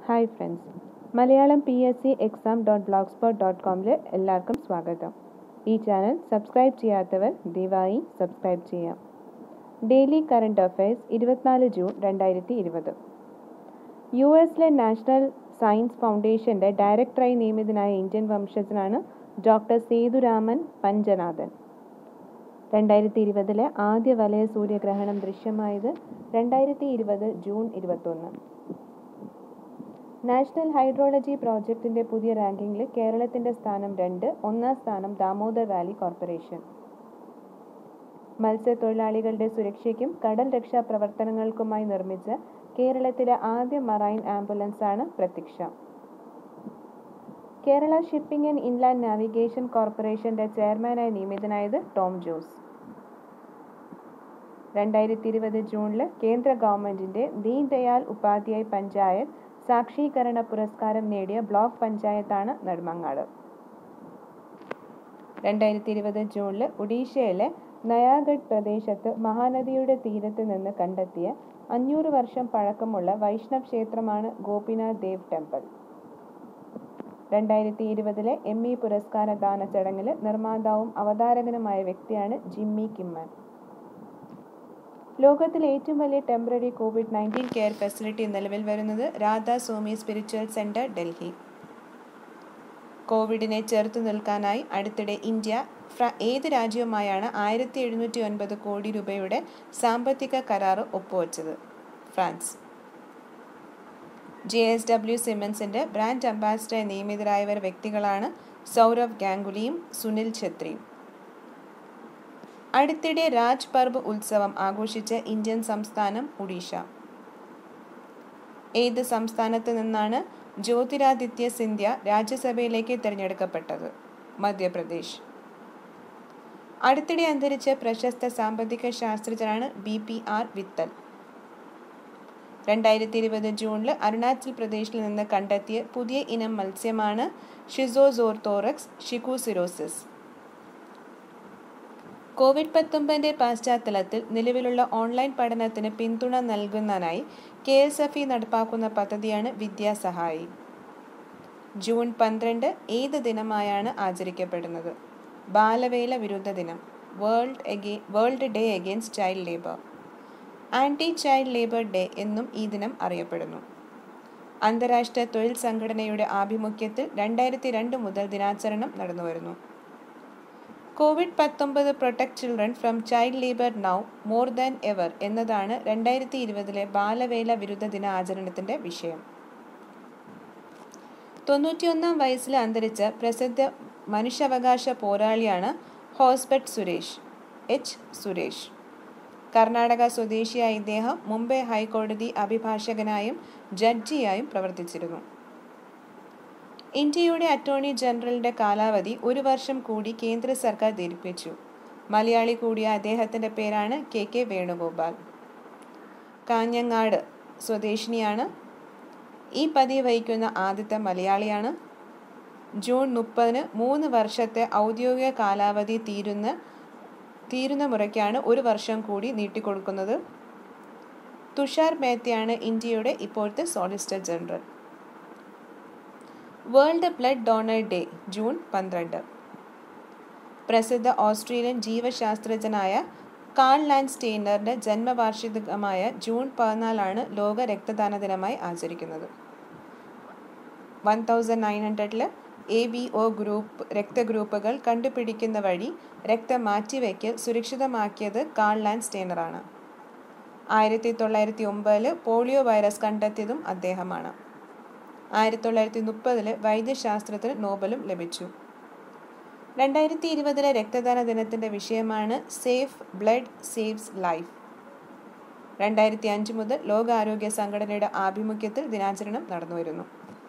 hi friends Malayalam P S C exam dot blogspot dot കോമിൽ എല്ലാവർക്കും സ്വാഗതം ഈ ചാനൽ സബ്സ്ക്രൈബ് ചെയ്യാത്തവർ ദയവായി സബ്സ്ക്രൈബ് ചെയ്യാം ഡെയിലി കറണ്ട് അഫയേഴ്സ് ഇരുപത്തിനാല് ജൂൺ രണ്ടായിരത്തി ഇരുപത് യു എസിലെ നാഷണൽ സയൻസ് ഫൗണ്ടേഷൻ്റെ ഡയറക്ടറായി നിയമിതനായ ഇന്ത്യൻ വംശജനാണ് ഡോക്ടർ സേതുരാമൻ പഞ്ചനാഥൻ രണ്ടായിരത്തി ഇരുപതിലെ ആദ്യ വലയ സൂര്യഗ്രഹണം ദൃശ്യമായത് രണ്ടായിരത്തി ഇരുപത് ജൂൺ ഇരുപത്തൊന്ന് നാഷണൽ ഹൈഡ്രോളജി പ്രോജക്റ്റിന്റെ പുതിയ റാങ്കിങ്ങിൽ കേരളത്തിന്റെ സ്ഥാനം രണ്ട് ഒന്നാം സ്ഥാനം ദാമോദർ വാലി കോർപ്പറേഷൻ മത്സ്യത്തൊഴിലാളികളുടെ സുരക്ഷയ്ക്കും കടൽ രക്ഷാ പ്രവർത്തനങ്ങൾക്കുമായി നിർമ്മിച്ച കേരളത്തിലെ ആദ്യ മറൈൻ ആംബുലൻസ് ആണ് പ്രതീക്ഷ Kerala shipping and inland navigation കോർപ്പറേഷന്റെ ചെയർമാനായി നിയമിതനായത് ടോം ജോസ് രണ്ടായിരത്തി ഇരുപത് ജൂണിൽ കേന്ദ്ര ഗവൺമെന്റിന്റെ ദീൻ ദയാൽ ഉപാധ്യായ് പഞ്ചായത്ത് സാക്ഷീകരണ പുരസ്കാരം നേടിയ ബ്ലോക്ക് പഞ്ചായത്താണ് നെടുമങ്ങാട് രണ്ടായിരത്തി ഇരുപത് ജൂണിൽ ഒഡീഷയിലെ നയാഗഡ് പ്രദേശത്ത് മഹാനദിയുടെ തീരത്ത് നിന്ന് കണ്ടെത്തിയ അഞ്ഞൂറ് വർഷം പഴക്കമുള്ള വൈഷ്ണവ് ക്ഷേത്രമാണ് ഗോപിനാഥ് ദേവ് ടെമ്പിൾ രണ്ടായിരത്തി ഇരുപതിലെ എം ഇ പുരസ്കാര ദാന ചടങ്ങിൽ നിർമ്മാതാവും അവതാരകനുമായ വ്യക്തിയാണ് ജിമ്മി കിമ്മൻ ലോകത്തിലെ ഏറ്റവും വലിയ temporary covid nineteen care facility നിലവിൽ വരുന്നത് രാധാ സോമി സ്പിരിച്വൽ സെന്റർ ഡൽഹി കോവിഡിനെ ചെറുത്തു നിൽക്കാനായി അടുത്തിടെ ഇന്ത്യ ഫ്ര ഏത് രാജ്യവുമായാണ് ആയിരത്തി എഴുന്നൂറ്റി ഒൻപത് കോടി രൂപയുടെ സാമ്പത്തിക കരാർ ഒപ്പുവച്ചത് ഫ്രാൻസ് ജെ എസ് ഡബ്ല്യു സിമൻസിന്റെ ബ്രാൻഡ് അംബാസിഡറായി നിയമിതരായവർ വ്യക്തികളാണ് സൗരവ് ഗാംഗുലിയും സുനിൽ ഛത്രിയും അടുത്തിടെ രാജ് പർബ് ഉത്സവം ആഘോഷിച്ച ഇന്ത്യൻ സംസ്ഥാനം ഒഡീഷ ഏത് സംസ്ഥാനത്ത് നിന്നാണ് ജ്യോതിരാദിത്യ സിന്ധ്യ രാജ്യസഭയിലേക്ക് തിരഞ്ഞെടുക്കപ്പെട്ടത് മധ്യപ്രദേശ് അടുത്തിടെ അന്തരിച്ച പ്രശസ്ത സാമ്പത്തിക ശാസ്ത്രജ്ഞനാണ് ബി പി ആർ വിത്തൽ രണ്ടായിരത്തി ഇരുപത് ജൂണിൽ അരുണാചൽ പ്രദേശിൽ നിന്ന് കണ്ടെത്തിയ പുതിയ ഇനം മത്സ്യമാണ് ഷിസോസോർത്തോറക്സ് ഷിക്കുസിറോസിസ് കോവിഡ് പത്തൊമ്പതിൻ്റെ പശ്ചാത്തലത്തിൽ നിലവിലുള്ള ഓൺലൈൻ പഠനത്തിന് പിന്തുണ നൽകുന്നതിനായി കെ എസ് എഫ് ഇ നടപ്പാക്കുന്ന പദ്ധതിയാണ് വിദ്യാസഹായി ജൂൺ പന്ത്രണ്ട് ഏത് ദിനമായാണ് ആചരിക്കപ്പെടുന്നത് ബാലവേല വിരുദ്ധ ദിനം വേൾഡ് എഗെ world day against child labour anti child labour day എന്നും ഈ ദിനം അറിയപ്പെടുന്നു അന്താരാഷ്ട്ര തൊഴിൽ സംഘടനയുടെ ആഭിമുഖ്യത്തിൽ രണ്ടായിരത്തി രണ്ട് മുതൽ ദിനാചരണം നടന്നുവരുന്നു കോവിഡ് പത്തൊമ്പത് protect children from child labour now more than ever എന്നതാണ് രണ്ടായിരത്തി ഇരുപതിലെ ബാലവേല വിരുദ്ധ ദിനാചരണത്തിന്റെ വിഷയം തൊണ്ണൂറ്റിയൊന്നാം വയസ്സിൽ അന്തരിച്ച പ്രസിദ്ധ മനുഷ്യാവകാശ പോരാളിയാണ് ഹോസ്ബട്ട് സുരേഷ് എച്ച് സുരേഷ് കർണാടക സ്വദേശിയായ ഇദ്ദേഹം മുംബൈ ഹൈക്കോടതി അഭിഭാഷകനായും ജഡ്ജിയായും പ്രവർത്തിച്ചിരുന്നു ഇന്ത്യയുടെ അറ്റോർണി ജനറലിന്റെ കാലാവധി ഒരു വർഷം കൂടി കേന്ദ്ര സർക്കാർ ദീർഘിപ്പിച്ചു മലയാളി കൂടിയ അദ്ദേഹത്തിന്റെ പേരാണ് കെ കെ വേണുഗോപാൽ കാഞ്ഞങ്ങാട് സ്വദേശിനിയാണ് ഈ പതിവ് വഹിക്കുന്ന ആദ്യത്തെ മലയാളിയാണ് ജൂൺ മുപ്പതിന് മൂന്ന് വർഷത്തെ ഔദ്യോഗിക കാലാവധി തീരുന്ന തീരുന്ന മുറയ്ക്കാണ് ഒരു വർഷം കൂടി നീട്ടിക്കൊടുക്കുന്നത് തുഷാർ മേത്തയാണ് ഇന്ത്യയുടെ ഇപ്പോഴത്തെ solicitor general world blood donor day June പന്ത്രണ്ട് പ്രസിദ്ധ ഓസ്ട്രേലിയൻ ജീവശാസ്ത്രജ്ഞനായ കാൾ ലാൻഡ് സ്റ്റെയ്നറുടെ ജന്മവാർഷികമായ ജൂൺ പതിനാലാണ് ലോക രക്തദാന ദിനമായി ആചരിക്കുന്നത് വൺ തൗസൻഡ് നയൻ ഹൺഡ്രഡിൽ എ ബി ഒ ഗ്രൂപ്പ് രക്തഗ്രൂപ്പുകൾ കണ്ടുപിടിക്കുന്ന വഴി രക്തം മാറ്റിവെക്കൽ സുരക്ഷിതമാക്കിയത് കാൾ ലാൻഡ് സ്റ്റെയ്നറാണ് ആയിരത്തി തൊള്ളായിരത്തി ഒമ്പതിൽ പോളിയോ വൈറസ് കണ്ടെത്തിയതും അദ്ദേഹമാണ് ആയിരത്തി തൊള്ളായിരത്തി മുപ്പതിൽ വൈദ്യശാസ്ത്രത്തിന് നോബലും ലഭിച്ചു രണ്ടായിരത്തി ഇരുപതിലെ രക്തദാന ദിനത്തിൻ്റെ വിഷയമാണ് സേഫ് ബ്ലഡ് സേവ്സ് ലൈഫ് രണ്ടായിരത്തി അഞ്ച് മുതൽ ലോകാരോഗ്യ സംഘടനയുടെ ആഭിമുഖ്യത്തിൽ ദിനാചരണം നടന്നുവരുന്നു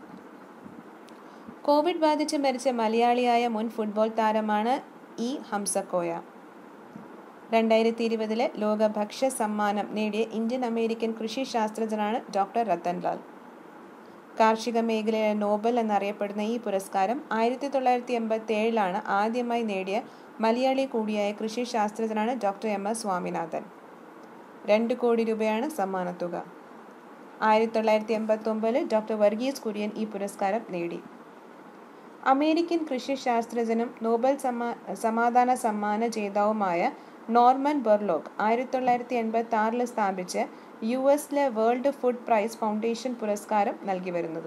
കോവിഡ് ബാധിച്ച് മരിച്ച മലയാളിയായ മുൻ ഫുട്ബോൾ താരമാണ് ഇ ഹംസക്കോയ രണ്ടായിരത്തി ഇരുപതിലെ ലോക ഭക്ഷ്യ സമ്മാനം നേടിയ ഇന്ത്യൻ അമേരിക്കൻ കൃഷി ശാസ്ത്രജ്ഞനാണ് ഡോക്ടർ രത്തൻലാൽ കാർഷിക മേഖലയിലെ നോബൽ എന്നറിയപ്പെടുന്ന ഈ പുരസ്കാരം ആയിരത്തി തൊള്ളായിരത്തി എൺപത്തി ഏഴിലാണ് ആദ്യമായി നേടിയ മലയാളി കൂടിയായ കൃഷി ശാസ്ത്രജ്ഞനാണ് ഡോക്ടർ എം എസ് സ്വാമിനാഥൻ രണ്ട് കോടി രൂപയാണ് സമ്മാനത്തുക ആയിരത്തി തൊള്ളായിരത്തി എൺപത്തൊമ്പതിൽ ഡോക്ടർ വർഗീസ് കുര്യൻ ഈ പുരസ്കാരം നേടി അമേരിക്കൻ കൃഷിശാസ്ത്രജ്ഞനും നോബൽ സമ്മാ സമാധാന സമ്മാന ജേതാവുമായ നോർമൻ ബെർലോക്ക് ആയിരത്തി തൊള്ളായിരത്തി എൺപത്തി ആറിൽ സ്ഥാപിച്ച് യു എസിലെ വേൾഡ് ഫുഡ് പ്രൈസ് ഫൗണ്ടേഷൻ പുരസ്കാരം നൽകി വരുന്നത്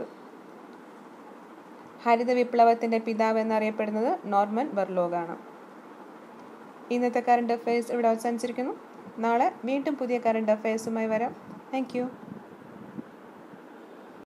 ഹരിത വിപ്ലവത്തിൻ്റെ പിതാവ് എന്നറിയപ്പെടുന്നത് നോർമൻ ബെർലോഗാണ് ഇന്നത്തെ കറണ്ട് അഫയേഴ്സ് ഇവിടെ അവസാനിച്ചിരിക്കുന്നു നാളെ വീണ്ടും പുതിയ കറണ്ട് അഫയേഴ്സുമായി വരാം താങ്ക്